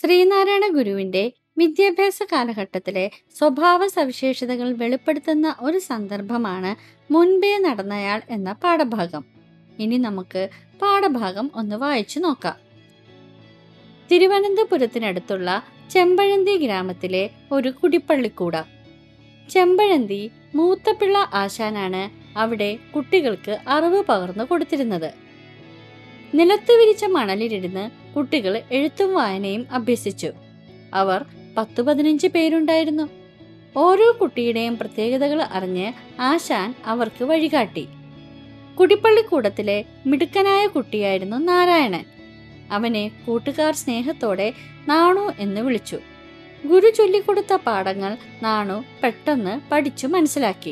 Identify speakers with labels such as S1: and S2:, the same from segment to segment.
S1: ശ്രീനാരായണ ഗുരുവിന്റെ വിദ്യാഭ്യാസ കാലഘട്ടത്തിലെ സ്വഭാവ സവിശേഷതകൾ വെളിപ്പെടുത്തുന്ന ഒരു സന്ദർഭമാണ് മുൻപേ നടന്നയാൾ എന്ന പാഠഭാഗം ഇനി നമുക്ക് പാഠഭാഗം ഒന്ന് വായിച്ചു നോക്കാം തിരുവനന്തപുരത്തിനടുത്തുള്ള ചെമ്പഴന്തി ഗ്രാമത്തിലെ ഒരു കുടിപ്പള്ളിക്കൂട ചെമ്പഴന്തി മൂത്തപ്പിള്ള ആശാനാണ് അവിടെ കുട്ടികൾക്ക് അറിവ് പകർന്നു കൊടുത്തിരുന്നത് നിലത്ത് വിരിച്ച മണലിലിരുന്ന് കുട്ടികൾ എഴുത്തും വായനയും അഭ്യസിച്ചു അവർ പത്തു പതിനഞ്ച് പേരുണ്ടായിരുന്നു ഓരോ കുട്ടിയുടെയും പ്രത്യേകതകൾ അറിഞ്ഞ് ആശാൻ അവർക്ക് വഴികാട്ടി കുടിപ്പള്ളിക്കൂടത്തിലെ മിടുക്കനായ കുട്ടിയായിരുന്നു നാരായണൻ അവനെ കൂട്ടുകാർ സ്നേഹത്തോടെ നാണു എന്ന് വിളിച്ചു ഗുരു ചൊല്ലിക്കൊടുത്ത പാഠങ്ങൾ നാണു പെട്ടെന്ന് പഠിച്ചു മനസ്സിലാക്കി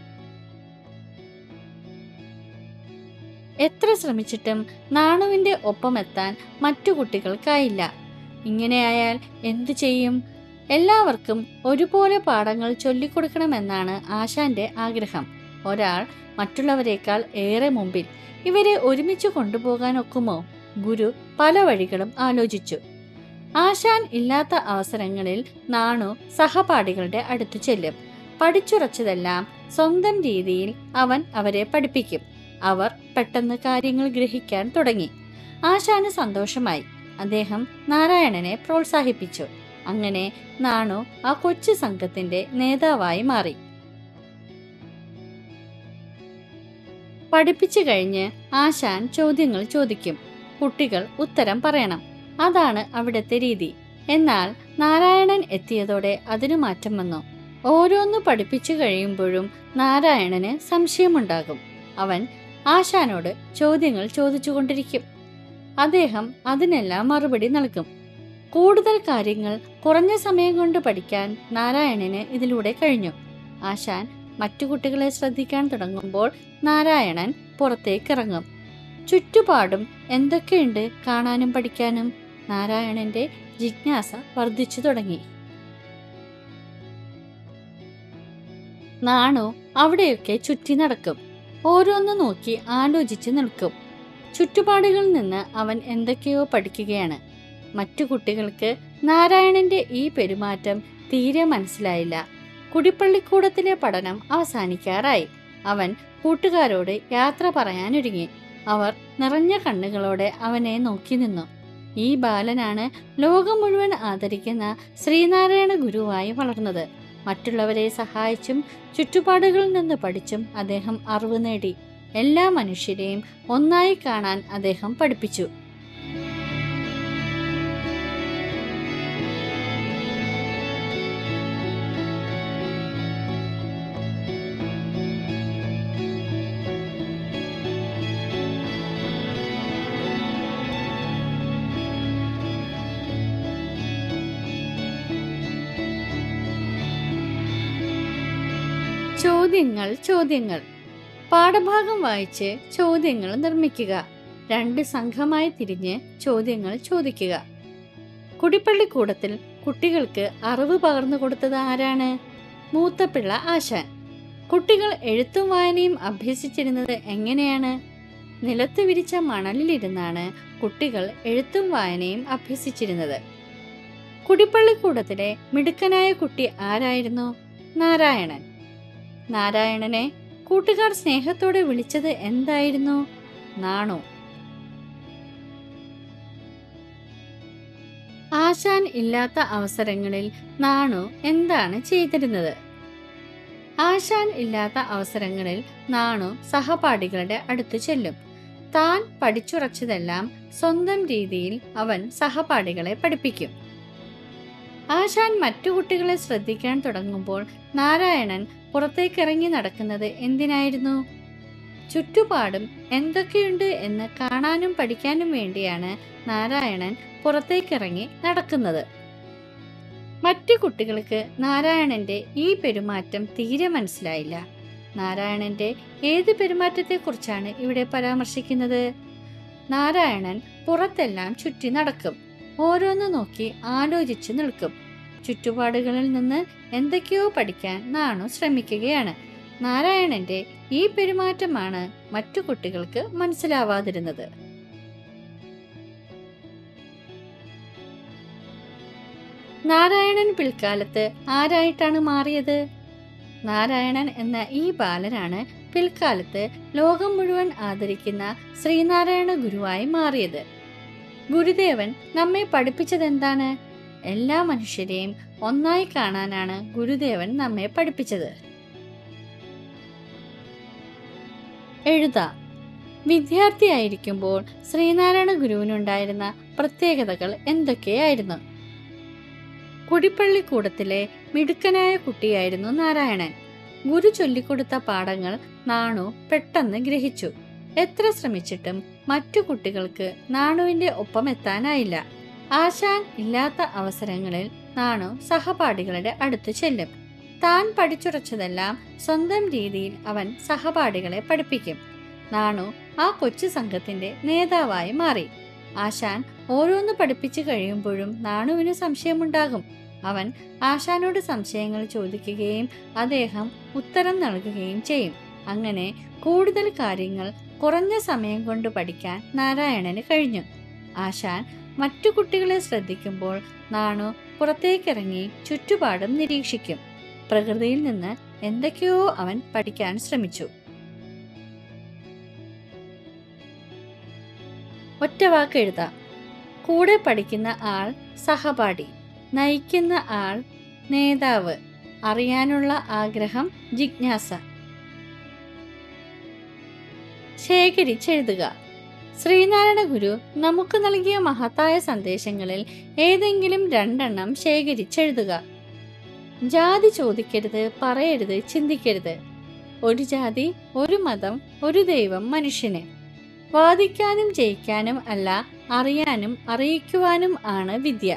S1: എത്ര ശ്രമിച്ചിട്ടും നാണുവിന്റെ ഒപ്പമെത്താൻ മറ്റു കുട്ടികൾക്കായില്ല ഇങ്ങനെയായാൽ എന്തു ചെയ്യും എല്ലാവർക്കും ഒരുപോലെ പാഠങ്ങൾ ചൊല്ലിക്കൊടുക്കണമെന്നാണ് ആശാന്റെ ആഗ്രഹം ഒരാൾ മറ്റുള്ളവരെക്കാൾ ഏറെ മുമ്പിൽ ഇവരെ ഒരുമിച്ച് കൊണ്ടുപോകാൻ ഒക്കുമോ ഗുരു പല വഴികളും ആലോചിച്ചു ആശാൻ ഇല്ലാത്ത അവസരങ്ങളിൽ നാണു സഹപാഠികളുടെ അടുത്തു ചെല്ലും പഠിച്ചുറച്ചതെല്ലാം സ്വന്തം രീതിയിൽ അവൻ അവരെ പഠിപ്പിക്കും അവർ പെട്ടെന്ന് കാര്യങ്ങൾ ഗ്രഹിക്കാൻ തുടങ്ങി ആശാന് സന്തോഷമായി അദ്ദേഹം നാരായണനെ പ്രോത്സാഹിപ്പിച്ചു അങ്ങനെ നാണു ആ കൊച്ചു സംഘത്തിന്റെ നേതാവായി മാറി പഠിപ്പിച്ചു കഴിഞ്ഞ് ആശാൻ ചോദ്യങ്ങൾ ചോദിക്കും കുട്ടികൾ ഉത്തരം പറയണം അതാണ് അവിടുത്തെ രീതി എന്നാൽ നാരായണൻ എത്തിയതോടെ അതിനു മാറ്റം വന്നു ഓരോന്ന് പഠിപ്പിച്ചു കഴിയുമ്പോഴും നാരായണന് സംശയമുണ്ടാകും അവൻ ആശാനോട് ചോദ്യങ്ങൾ ചോദിച്ചുകൊണ്ടിരിക്കും അദ്ദേഹം അതിനെല്ലാം മറുപടി നൽകും കൂടുതൽ കാര്യങ്ങൾ കുറഞ്ഞ സമയം കൊണ്ട് പഠിക്കാൻ നാരായണന് ഇതിലൂടെ കഴിഞ്ഞു ആശാൻ മറ്റു കുട്ടികളെ ശ്രദ്ധിക്കാൻ തുടങ്ങുമ്പോൾ നാരായണൻ പുറത്തേക്കിറങ്ങും ചുറ്റുപാടും എന്തൊക്കെയുണ്ട് കാണാനും പഠിക്കാനും നാരായണന്റെ ജിജ്ഞാസ വർദ്ധിച്ചു തുടങ്ങി നാണു അവിടെയൊക്കെ ചുറ്റി നടക്കും ഓരോന്ന് നോക്കി ആലോചിച്ച് നിൽക്കും ചുറ്റുപാടുകളിൽ നിന്ന് അവൻ എന്തൊക്കെയോ പഠിക്കുകയാണ് മറ്റു കുട്ടികൾക്ക് നാരായണന്റെ ഈ പെരുമാറ്റം തീരെ മനസ്സിലായില്ല കുടിപ്പള്ളിക്കൂടത്തിലെ പഠനം അവസാനിക്കാറായി അവൻ കൂട്ടുകാരോട് യാത്ര പറയാനൊരുങ്ങി അവർ നിറഞ്ഞ കണ്ണുകളോടെ അവനെ നോക്കി നിന്നു ഈ ബാലനാണ് ലോകം മുഴുവൻ ആദരിക്കുന്ന ശ്രീനാരായണ ഗുരുവായി വളർന്നത് മറ്റുള്ളവരെ സഹായിച്ചും ചുറ്റുപാടുകളിൽ നിന്ന് പഠിച്ചും അദ്ദേഹം അറിവ് നേടി എല്ലാ മനുഷ്യരെയും ഒന്നായി കാണാൻ അദ്ദേഹം പഠിപ്പിച്ചു ചോദ്യങ്ങൾ ചോദ്യങ്ങൾ പാഠഭാഗം വായിച്ച് ചോദ്യങ്ങൾ നിർമ്മിക്കുക രണ്ട് സംഘമായി തിരിഞ്ഞ് ചോദ്യങ്ങൾ ചോദിക്കുക കുടിപ്പള്ളിക്കൂടത്തിൽ കുട്ടികൾക്ക് അറിവ് പകർന്നു കൊടുത്തത് ആരാണ് മൂത്തപ്പിള്ള ആശാൻ കുട്ടികൾ എഴുത്തും വായനയും അഭ്യസിച്ചിരുന്നത് എങ്ങനെയാണ് നിലത്ത് വിരിച്ച മണലിലിരുന്നാണ് കുട്ടികൾ എഴുത്തും വായനയും അഭ്യസിച്ചിരുന്നത് കുടിപ്പള്ളിക്കൂടത്തിലെ മിടുക്കനായ കുട്ടി ആരായിരുന്നു നാരായണൻ നാരായണനെ കൂട്ടുകാർ സ്നേഹത്തോടെ വിളിച്ചത് എന്തായിരുന്നു നാണു ആശാൻ ഇല്ലാത്ത അവസരങ്ങളിൽ നാണു എന്താണ് ചെയ്തിരുന്നത് ആശാൻ ഇല്ലാത്ത അവസരങ്ങളിൽ നാണു സഹപാഠികളുടെ അടുത്തു ചെല്ലും താൻ പഠിച്ചുറച്ചതെല്ലാം സ്വന്തം രീതിയിൽ അവൻ സഹപാഠികളെ പഠിപ്പിക്കും ആശാൻ മറ്റു കുട്ടികളെ ശ്രദ്ധിക്കാൻ തുടങ്ങുമ്പോൾ നാരായണൻ പുറത്തേക്കിറങ്ങി നടക്കുന്നത് എന്തിനായിരുന്നു ചുറ്റുപാടും എന്തൊക്കെയുണ്ട് എന്ന് കാണാനും പഠിക്കാനും വേണ്ടിയാണ് നാരായണൻ പുറത്തേക്കിറങ്ങി നടക്കുന്നത് മറ്റു കുട്ടികൾക്ക് നാരായണന്റെ ഈ പെരുമാറ്റം തീരെ മനസ്സിലായില്ല നാരായണന്റെ ഏത് പെരുമാറ്റത്തെക്കുറിച്ചാണ് ഇവിടെ പരാമർശിക്കുന്നത് നാരായണൻ പുറത്തെല്ലാം ചുറ്റി നടക്കും ഓരോന്ന് നോക്കി ആലോചിച്ച് നിൽക്കും ചുറ്റുപാടുകളിൽ നിന്ന് എന്തൊക്കെയോ പഠിക്കാൻ നാണു ശ്രമിക്കുകയാണ് നാരായണന്റെ ഈ പെരുമാറ്റമാണ് മറ്റു കുട്ടികൾക്ക് മനസ്സിലാവാതിരുന്നത് നാരായണൻ പിൽക്കാലത്ത് ആരായിട്ടാണ് മാറിയത് നാരായണൻ എന്ന ഈ ബാലനാണ് പിൽക്കാലത്ത് ലോകം മുഴുവൻ ആദരിക്കുന്ന ശ്രീനാരായണ ഗുരുവായി മാറിയത് ഗുരുദേവൻ നമ്മെ പഠിപ്പിച്ചതെന്താണ് എല്ലാ മനുഷ്യരെയും ഒന്നായി കാണാനാണ് ഗുരുദേവൻ നമ്മെ പഠിപ്പിച്ചത് എഴുതാം വിദ്യാർത്ഥിയായിരിക്കുമ്പോൾ ശ്രീനാരായണ ഗുരുവിനുണ്ടായിരുന്ന പ്രത്യേകതകൾ എന്തൊക്കെയായിരുന്നു കുടിപ്പള്ളിക്കൂടത്തിലെ മിടുക്കനായ കുട്ടിയായിരുന്നു നാരായണൻ ഗുരു ചൊല്ലിക്കൊടുത്ത പാഠങ്ങൾ നാണു പെട്ടെന്ന് ഗ്രഹിച്ചു എത്ര ശ്രമിച്ചിട്ടും മറ്റു കുട്ടികൾക്ക് നാണുവിന്റെ ഒപ്പം എത്താനായില്ല ആശാൻ ഇല്ലാത്ത അവസരങ്ങളിൽ നാണു സഹപാഠികളുടെ അടുത്ത് ചെല്ലും താൻ പഠിച്ചുറച്ചതെല്ലാം സ്വന്തം രീതിയിൽ അവൻ സഹപാഠികളെ പഠിപ്പിക്കും നാണു ആ കൊച്ചു സംഘത്തിന്റെ നേതാവായി മാറി ആശാൻ ഓരോന്ന് പഠിപ്പിച്ചു കഴിയുമ്പോഴും നാണുവിന് സംശയമുണ്ടാകും അവൻ ആശാനോട് സംശയങ്ങൾ ചോദിക്കുകയും അദ്ദേഹം ഉത്തരം നൽകുകയും ചെയ്യും അങ്ങനെ കൂടുതൽ കാര്യങ്ങൾ കുറഞ്ഞ സമയം കൊണ്ട് പഠിക്കാൻ നാരായണന് കഴിഞ്ഞു ആശാൻ മറ്റു കുട്ടികളെ ശ്രദ്ധിക്കുമ്പോൾ നാണു പുറത്തേക്കിറങ്ങി ചുറ്റുപാടും നിരീക്ഷിക്കും പ്രകൃതിയിൽ നിന്ന് എന്തൊക്കെയോ അവൻ പഠിക്കാൻ ശ്രമിച്ചു ഒറ്റ വാക്ക് എഴുതാം കൂടെ പഠിക്കുന്ന ആൾ സഹപാഠി നയിക്കുന്ന ആൾ നേതാവ് അറിയാനുള്ള ആഗ്രഹം ജിജ്ഞാസ ശേഖരിച്ചെഴുതുക ശ്രീനാരായണ ഗുരു നമുക്ക് നൽകിയ മഹത്തായ സന്ദേശങ്ങളിൽ ഏതെങ്കിലും രണ്ടെണ്ണം ശേഖരിച്ചെഴുതുക ജാതി ചോദിക്കരുത് പറയരുത് ചിന്തിക്കരുത് ഒരു ജാതി ഒരു മതം ഒരു ദൈവം മനുഷ്യന് വാദിക്കാനും ജയിക്കാനും അല്ല അറിയാനും അറിയിക്കുവാനും ആണ് വിദ്യ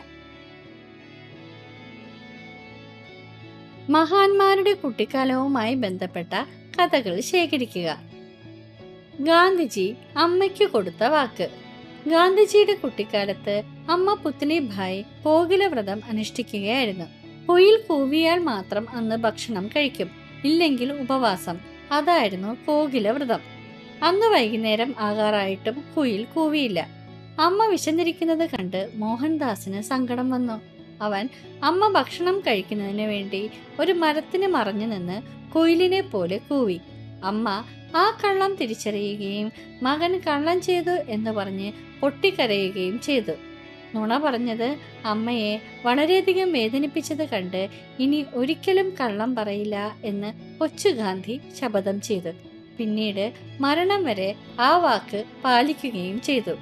S1: മഹാന്മാരുടെ കുട്ടിക്കാലവുമായി ബന്ധപ്പെട്ട കഥകൾ ശേഖരിക്കുക ഗാന്ധിജി അമ്മയ്ക്ക് കൊടുത്ത വാക്ക് ഗാന്ധിജിയുടെ കുട്ടിക്കാലത്ത് അമ്മ പുത്ലി ഭായ് കോകിലവ്രതം അനുഷ്ഠിക്കുകയായിരുന്നു കുയിൽ കൂവിയാൽ മാത്രം അന്ന് ഭക്ഷണം കഴിക്കും ഇല്ലെങ്കിൽ ഉപവാസം അതായിരുന്നു കോകിലവ്രതം അന്ന് വൈകുന്നേരം ആകാറായിട്ടും കുയിൽ കൂവിയില്ല അമ്മ വിശന്നിരിക്കുന്നത് കണ്ട് മോഹൻദാസിന് സങ്കടം വന്നു അവൻ അമ്മ ഭക്ഷണം കഴിക്കുന്നതിന് വേണ്ടി ഒരു മരത്തിന് മറഞ്ഞു നിന്ന് കുയിലിനെ പോലെ കൂവി അമ്മ ആ കള്ളം തിരിച്ചറിയുകയും മകൻ കള്ളം ചെയ്തു എന്ന് പറഞ്ഞ് പൊട്ടിക്കരയുകയും ചെയ്തു നുണ പറഞ്ഞത് അമ്മയെ വളരെയധികം വേദനിപ്പിച്ചത് കണ്ട് ഇനി ഒരിക്കലും കള്ളം പറയില്ല എന്ന് കൊച്ചു ഗാന്ധി ശപഥം ചെയ്തു പിന്നീട് മരണം വരെ ആ വാക്ക് പാലിക്കുകയും ചെയ്തു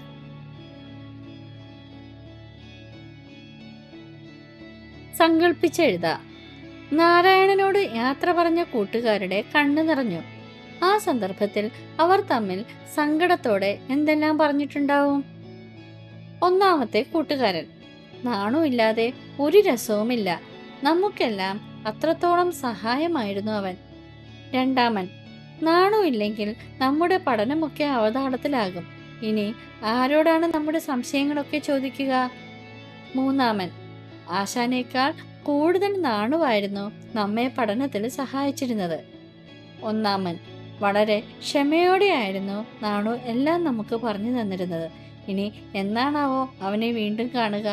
S1: സങ്കല്പിച്ചെഴുതാം നാരായണനോട് യാത്ര പറഞ്ഞ കൂട്ടുകാരുടെ കണ്ണു നിറഞ്ഞു ആ സന്ദർഭത്തിൽ അവർ തമ്മിൽ സങ്കടത്തോടെ എന്തെല്ലാം പറഞ്ഞിട്ടുണ്ടാവും ഒന്നാമത്തെ കൂട്ടുകാരൻ നാണുമില്ലാതെ ഒരു രസവുമില്ല നമുക്കെല്ലാം അത്രത്തോളം സഹായമായിരുന്നു അവൻ രണ്ടാമൻ നാണുമില്ലെങ്കിൽ നമ്മുടെ പഠനമൊക്കെ അവതാളത്തിലാകും ഇനി ആരോടാണ് നമ്മുടെ സംശയങ്ങളൊക്കെ ചോദിക്കുക മൂന്നാമൻ ആശാനേക്കാൾ കൂടുതൽ നാണുവായിരുന്നു നമ്മെ പഠനത്തിൽ സഹായിച്ചിരുന്നത് ഒന്നാമൻ വളരെ ക്ഷമയോടെയായിരുന്നു നാണു എല്ലാം നമുക്ക് പറഞ്ഞു തന്നിരുന്നത് ഇനി എന്നാണാവോ അവനെ വീണ്ടും കാണുക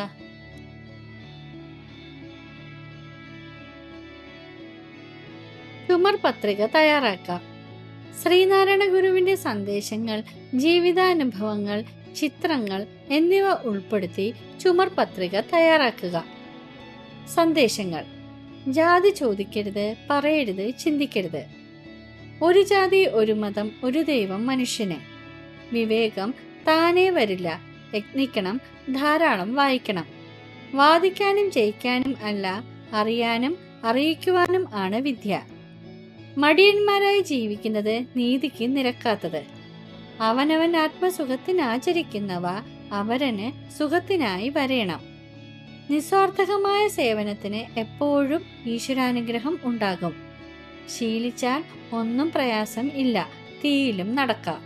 S1: ചുമർ പത്രിക തയ്യാറാക്കാം ശ്രീനാരായണ ഗുരുവിന്റെ സന്ദേശങ്ങൾ ജീവിതാനുഭവങ്ങൾ ചിത്രങ്ങൾ എന്നിവ ഉൾപ്പെടുത്തി ചുമർ പത്രിക തയ്യാറാക്കുക സന്ദേശങ്ങൾ ജാതി ചോദിക്കരുത് പറയരുത് ചിന്തിക്കരുത് ഒരു ജാതി ഒരു മതം ഒരു ദൈവം മനുഷ്യന് വിവേകം താനേ വരില്ല യത്നിക്കണം ധാരാളം വായിക്കണം വാദിക്കാനും ജയിക്കാനും അല്ല അറിയാനും അറിയിക്കുവാനും ആണ് വിദ്യ മടിയന്മാരായി ജീവിക്കുന്നത് നീതിക്ക് നിരക്കാത്തത് അവനവൻ ആത്മസുഖത്തിനാചരിക്കുന്നവ അവരന് സുഖത്തിനായി വരയണം നിസ്വാർത്ഥകമായ സേവനത്തിന് എപ്പോഴും ഈശ്വരാനുഗ്രഹം ഉണ്ടാകും ശീലിച്ചാൽ ഒന്നും പ്രയാസം ഇല്ല തീയിലും നടക്കാം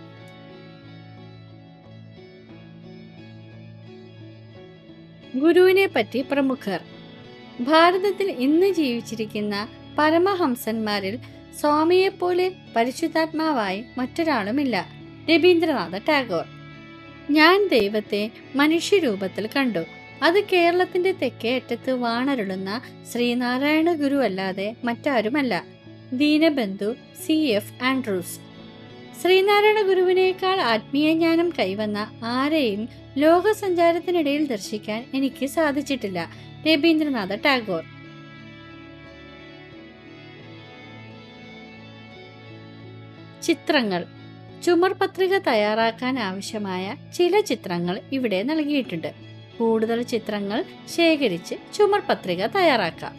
S1: ഗുരുവിനെ പറ്റി പ്രമുഖർ ഭാരതത്തിൽ ഇന്ന് ജീവിച്ചിരിക്കുന്ന പരമഹംസന്മാരിൽ സ്വാമിയെപ്പോലെ പരിശുദ്ധാത്മാവായി മറ്റൊരാളുമില്ല രവീന്ദ്രനാഥ ടാഗോർ ഞാൻ ദൈവത്തെ മനുഷ്യരൂപത്തിൽ കണ്ടു അത് കേരളത്തിന്റെ തെക്കേ അറ്റത്ത് വാണരുളുന്ന ശ്രീനാരായണ ഗുരു അല്ലാതെ മറ്റാരുമല്ല Deenabandhu C F Andrews Sree Narayana ഗുരുവിനേക്കാൾ ആത്മീയ ജ്ഞാനം കൈവന്ന ആരെയും ലോകസഞ്ചാരത്തിനിടയിൽ ദർശിക്കാൻ എനിക്ക് സാധിച്ചിട്ടില്ല രവീന്ദ്രനാഥ ടാഗോർ ചിത്രങ്ങൾ ചുമർ പത്രിക തയ്യാറാക്കാൻ ആവശ്യമായ ചില ചിത്രങ്ങൾ ഇവിടെ നൽകിയിട്ടുണ്ട് കൂടുതൽ ചിത്രങ്ങൾ ശേഖരിച്ച് ചുമർ പത്രിക തയ്യാറാക്കാം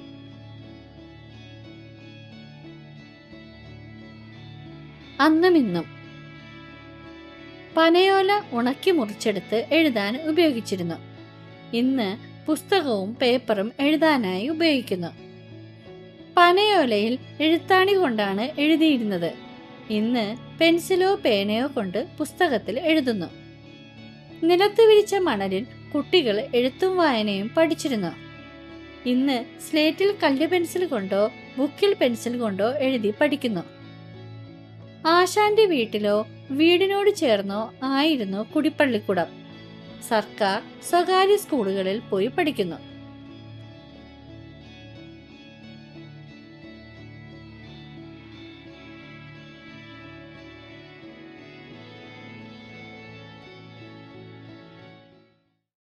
S1: അന്നും ഇന്നും പനയോല ഉണക്കി മുറിച്ചെടുത്ത് എഴുതാൻ ഉപയോഗിച്ചിരുന്നു ഇന്ന് പുസ്തകവും പേപ്പറും എഴുതാനായി ഉപയോഗിക്കുന്നു പനയോലയിൽ എഴുത്താണി കൊണ്ടാണ് എഴുതിയിരുന്നത് ഇന്ന് പെൻസിലോ പേനയോ കൊണ്ട് പുസ്തകത്തിൽ എഴുതുന്നു നിലത്ത് വിരിച്ച മണലിൽ കുട്ടികൾ എഴുത്തും വായനയും പഠിച്ചിരുന്നു ഇന്ന് സ്ലേറ്റിൽ കല്ല് പെൻസിൽ കൊണ്ടോ ബുക്കിൽ പെൻസിൽ കൊണ്ടോ എഴുതി പഠിക്കുന്നു ആശാന്റെ വീട്ടിലോ വീടിനോട് ചേർന്നോ ആയിരുന്നു കുടിപ്പള്ളിക്കുടം സർക്കാർ സ്വകാര്യ സ്കൂളുകളിൽ പോയി പഠിക്കുന്നു